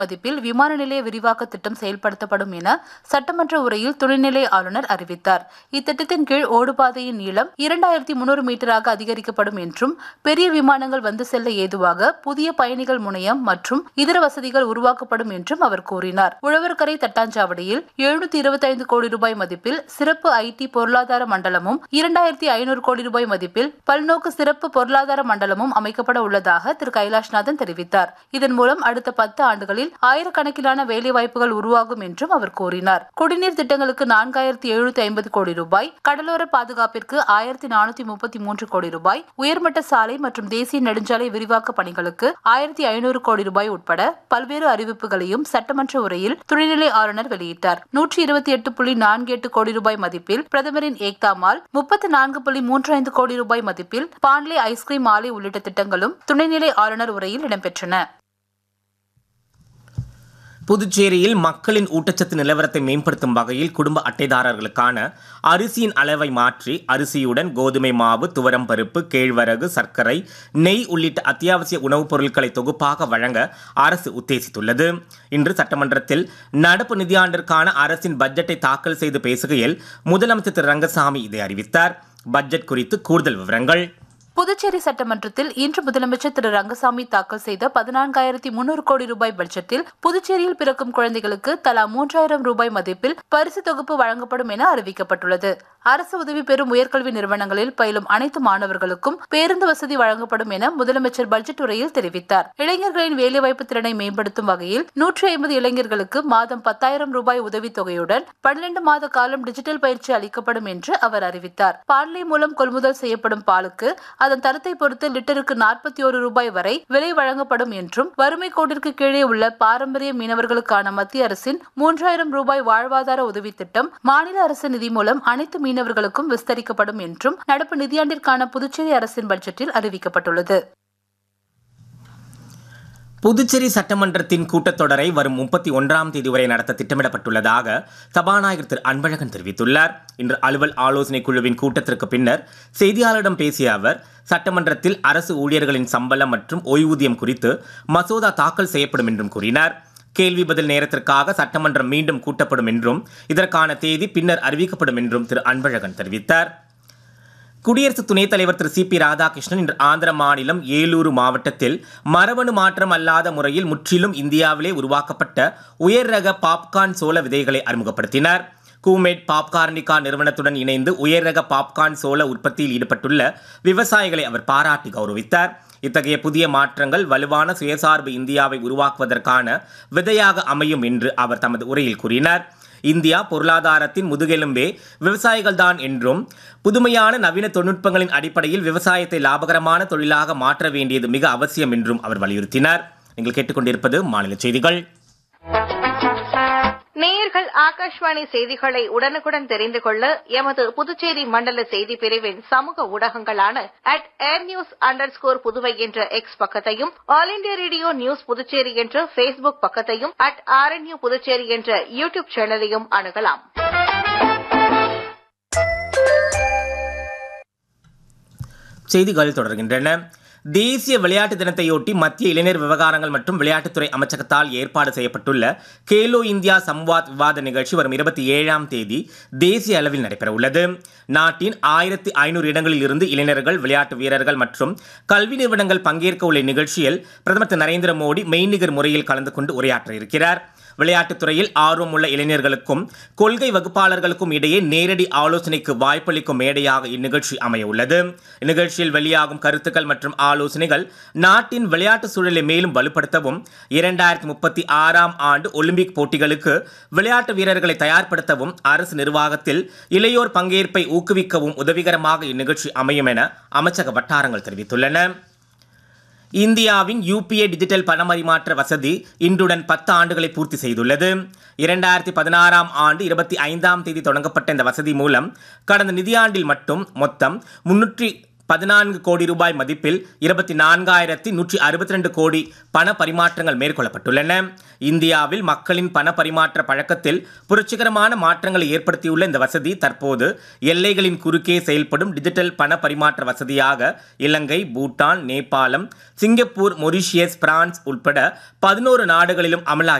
மதிப்பில் விமான நிலைய விரிவாக்க திட்டம் செயல்படுத்தப்படும் என சட்டமன்ற உரையில் துணைநிலை ஆளுநர் அறிவித்தார் இத்திட்டத்தின் கீழ் ஓடுபாதையின் நீளம் இரண்டாயிரத்தி முன்னூறு மீட்டராக அதிகரிக்கப்படும் என்றும் பெரிய விமானங்கள் வந்து செல்ல ஏதுவாக புதிய பயணிகள் முனையம் மற்றும் இதர வசதிகள் உருவாக்கப்படும் என்றும் அவர் கூறினார் உழவர்கரை தட்டாஞ்சாவடியில் எழுநூத்தி இருபத்தைந்து கோடி ரூபாய் மதிப்பில் சிறப்பு ஐடி பொருளாதார மண்டலமும் இரண்டாயிரத்தி ஐநூறு கோடி ரூபாய் மதிப்பில் பல்நோக்கு சிறப்பு பொருளாதார மண்டலமும் அமைக்கப்பட உள்ளதாக திரு கைலாஷ்நாதன் தெரிவித்தார் இதன் மூலம் அடுத்த பத்து ஆண்டுகளில் ஆயிரக்கணக்கிலான வேலைவாய்ப்புகள் உருவாகும் என்றும் அவர் கூறினார் குடிநீர் திட்டங்களுக்கு நான்காயிரத்தி எழுநூத்தி ஐம்பது கோடி ரூபாய் கடலோர பாதுகாப்பிற்கு ஆயிரத்தி நானூத்தி முப்பத்தி மூன்று கோடி ரூபாய் உயர்மட்ட சாலை மற்றும் தேசிய நெடுஞ்சாலை விரிவாக்க பணிகளுக்கு ஆயிரத்தி ஐநூறு கோடி ரூபாய் உட்பட பல்வேறு அறிவிப்புகளையும் சட்டமன்ற உரையில் துணைநிலை ஆளுநர் வெளியிட்டார் நூற்றி இருபத்தி எட்டு புள்ளி நான்கு எட்டு கோடி ரூபாய் மதிப்பில் பிரதமரின் ஏக்தா மால் முப்பத்தி நான்கு புள்ளி மூன்று ஐந்து கோடி ரூபாய் மதிப்பில் பாண்லே ஐஸ்கிரீம் ஆலை உள்ளிட்ட திட்டங்களும் துணைநிலை ஆளுநர் உரையில் இடம்பெற்றன புதுச்சேரியில் மக்களின் ஊட்டச்சத்து நிலவரத்தை மேம்படுத்தும் வகையில் குடும்ப அட்டைதாரர்களுக்கான அரிசியின் அளவை மாற்றி அரிசியுடன் கோதுமை மாவு துவரம் பருப்பு கேழ்வரகு சர்க்கரை நெய் உள்ளிட்ட அத்தியாவசிய உணவுப் பொருட்களை தொகுப்பாக வழங்க அரசு உத்தேசித்துள்ளது இன்று சட்டமன்றத்தில் நடப்பு நிதியாண்டிற்கான அரசின் பட்ஜெட்டை தாக்கல் செய்து பேசுகையில் முதலமைச்சர் திரு ரங்கசாமி இதை அறிவித்தார் பட்ஜெட் குறித்து கூடுதல் விவரங்கள் புதுச்சேரி சட்டமன்றத்தில் இன்று முதலமைச்சர் திரு ரங்கசாமி தாக்கல் செய்த பதினான்காயிரத்தி முன்னூறு கோடி ரூபாய் பட்ஜெட்டில் புதுச்சேரியில் பிறக்கும் குழந்தைகளுக்கு தலா மூன்றாயிரம் ரூபாய் மதிப்பில் பரிசு தொகுப்பு வழங்கப்படும் என அறிவிக்கப்பட்டுள்ளது அரசு உதவி பெறும் உயர்கல்வி நிறுவனங்களில் பயிலும் அனைத்து மாணவர்களுக்கும் பேருந்து வசதி வழங்கப்படும் என முதலமைச்சர் பட்ஜெட் உரையில் தெரிவித்தார் இளைஞர்களின் வேலைவாய்ப்பு திறனை மேம்படுத்தும் வகையில் நூற்றி ஐம்பது இளைஞர்களுக்கு மாதம் பத்தாயிரம் ரூபாய் உதவித்தொகையுடன் பன்னிரண்டு மாத காலம் டிஜிட்டல் பயிற்சி அளிக்கப்படும் என்று அவர் அறிவித்தார் பாண்லே மூலம் கொள்முதல் செய்யப்படும் பாலுக்கு அதன் தரத்தை பொறுத்து லிட்டருக்கு நாற்பத்தி ஒரு ரூபாய் வரை விலை வழங்கப்படும் என்றும் வறுமை கோட்டிற்கு கீழே உள்ள பாரம்பரிய மீனவர்களுக்கான மத்திய அரசின் மூன்றாயிரம் ரூபாய் வாழ்வாதார உதவி திட்டம் மாநில அரசு நிதி மூலம் அனைத்து மீனவர்களுக்கும் விஸ்தரிக்கப்படும் என்றும் நடப்பு நிதியாண்டிற்கான புதுச்சேரி அரசின் பட்ஜெட்டில் அறிவிக்கப்பட்டுள்ளது புதுச்சேரி சட்டமன்றத்தின் கூட்டத்தொடரை வரும் முப்பத்தி ஒன்றாம் தேதி வரை நடத்த திட்டமிடப்பட்டுள்ளதாக சபாநாயகர் திரு அன்பழகன் தெரிவித்துள்ளார் இன்று அலுவல் ஆலோசனை குழுவின் கூட்டத்திற்கு பின்னர் செய்தியாளரிடம் பேசிய அவர் சட்டமன்றத்தில் அரசு ஊழியர்களின் சம்பளம் மற்றும் ஓய்வூதியம் குறித்து மசோதா தாக்கல் செய்யப்படும் என்றும் கூறினார் கேள்வி பதில் நேரத்திற்காக சட்டமன்றம் மீண்டும் கூட்டப்படும் என்றும் இதற்கான தேதி பின்னர் அறிவிக்கப்படும் என்றும் திரு அன்பழகன் தெரிவித்தார் குடியரசு துணைத் தலைவர் திரு சி பி ராதாகிருஷ்ணன் இன்று ஆந்திர மாநிலம் ஏலூரு மாவட்டத்தில் மரபணு மாற்றம் அல்லாத முறையில் முற்றிலும் இந்தியாவிலே உருவாக்கப்பட்ட உயர் ரக பாப்கார்ன் சோள விதைகளை அறிமுகப்படுத்தினார் கூமேட் பாப்கார்னிகா நிறுவனத்துடன் இணைந்து உயர் ரக பாப்கார்ன் சோள உற்பத்தியில் ஈடுபட்டுள்ள விவசாயிகளை அவர் பாராட்டி கௌரவித்தார் இத்தகைய புதிய மாற்றங்கள் வலுவான சுயசார்பு இந்தியாவை உருவாக்குவதற்கான விதையாக அமையும் என்று அவர் தமது உரையில் கூறினார் இந்தியா பொருளாதாரத்தின் முதுகெலும்பே விவசாயிகள்தான் என்றும் புதுமையான நவீன தொழில்நுட்பங்களின் அடிப்படையில் விவசாயத்தை லாபகரமான தொழிலாக மாற்ற வேண்டியது மிக அவசியம் என்றும் அவர் வலியுறுத்தினார் நீங்கள் கேட்டுக்கொண்டிருப்பது மாநில செய்திகள் நேயர்கள் ஆகாஷ்வாணி செய்திகளை உடனுக்குடன் தெரிந்து கொள்ள எமது புதுச்சேரி மண்டல செய்தி பிரிவின் சமூக ஊடகங்களான அட் ஏர் நியூஸ் அண்டர் ஸ்கோர் புதுவை என்ற எக்ஸ் பக்கத்தையும் All India Radio News Puducherry என்ற ஃபேஸ்புக் பக்கத்தையும் அட் ஆர்என்யூ புதுச்சேரி என்ற யூ டியூப் சேனலையும் அணுகலாம் செய்திகள் தொடர்கின்றன தேசிய விளையாட்டு தினத்தையொட்டி மத்திய இளைஞர் விவகாரங்கள் மற்றும் விளையாட்டுத்துறை அமைச்சகத்தால் ஏற்பாடு செய்யப்பட்டுள்ள கேலோ இந்தியா சம்வாத் விவாத நிகழ்ச்சி வரும் இருபத்தி ஏழாம் தேதி தேசிய அளவில் நடைபெறவுள்ளது நாட்டின் ஆயிரத்தி ஐநூறு இடங்களில் இருந்து இளைஞர்கள் விளையாட்டு வீரர்கள் மற்றும் கல்வி நிறுவனங்கள் பங்கேற்க உள்ள நிகழ்ச்சியில் பிரதமர் திரு நரேந்திர மோடி மெய்நிகர் முறையில் கலந்து கொண்டு உரையாற்ற இருக்கிறார் விளையாட்டுத் துறையில் ஆர்வம் உள்ள இளைஞர்களுக்கும் கொள்கை வகுப்பாளர்களுக்கும் இடையே நேரடி ஆலோசனைக்கு வாய்ப்பளிக்கும் மேடையாக இந்நிகழ்ச்சி அமைய உள்ளது இந்நிகழ்ச்சியில் வெளியாகும் கருத்துக்கள் மற்றும் ஆலோசனைகள் நாட்டின் விளையாட்டு சூழலை மேலும் வலுப்படுத்தவும் இரண்டாயிரத்தி முப்பத்தி ஆறாம் ஆண்டு ஒலிம்பிக் போட்டிகளுக்கு விளையாட்டு வீரர்களை தயார்படுத்தவும் அரசு நிர்வாகத்தில் இளையோர் பங்கேற்பை ஊக்குவிக்கவும் உதவிகரமாக இந்நிகழ்ச்சி அமையும் என அமைச்சக வட்டாரங்கள் தெரிவித்துள்ளன இந்தியாவின் யூபிஏ டிஜிட்டல் பணமரிமாற்ற வசதி இன்றுடன் பத்து ஆண்டுகளை பூர்த்தி செய்துள்ளது இரண்டாயிரத்தி பதினாறாம் ஆண்டு இருபத்தி ஐந்தாம் தேதி தொடங்கப்பட்ட இந்த வசதி மூலம் கடந்த நிதியாண்டில் மட்டும் மொத்தம் முன்னூற்றி பதினான்கு கோடி ரூபாய் மதிப்பில் இருபத்தி நான்காயிரத்தி நூற்றி அறுபத்தி ரெண்டு கோடி பண பரிமாற்றங்கள் மேற்கொள்ளப்பட்டுள்ளன இந்தியாவில் மக்களின் பண பரிமாற்ற பழக்கத்தில் புரட்சிகரமான மாற்றங்களை ஏற்படுத்தியுள்ள இந்த வசதி தற்போது எல்லைகளின் குறுக்கே செயல்படும் டிஜிட்டல் பண பரிமாற்ற வசதியாக Ilangai Bhutan Nepalam Singapore Mauritius France உட்பட பதினோரு நாடுகளிலும் அமலாகி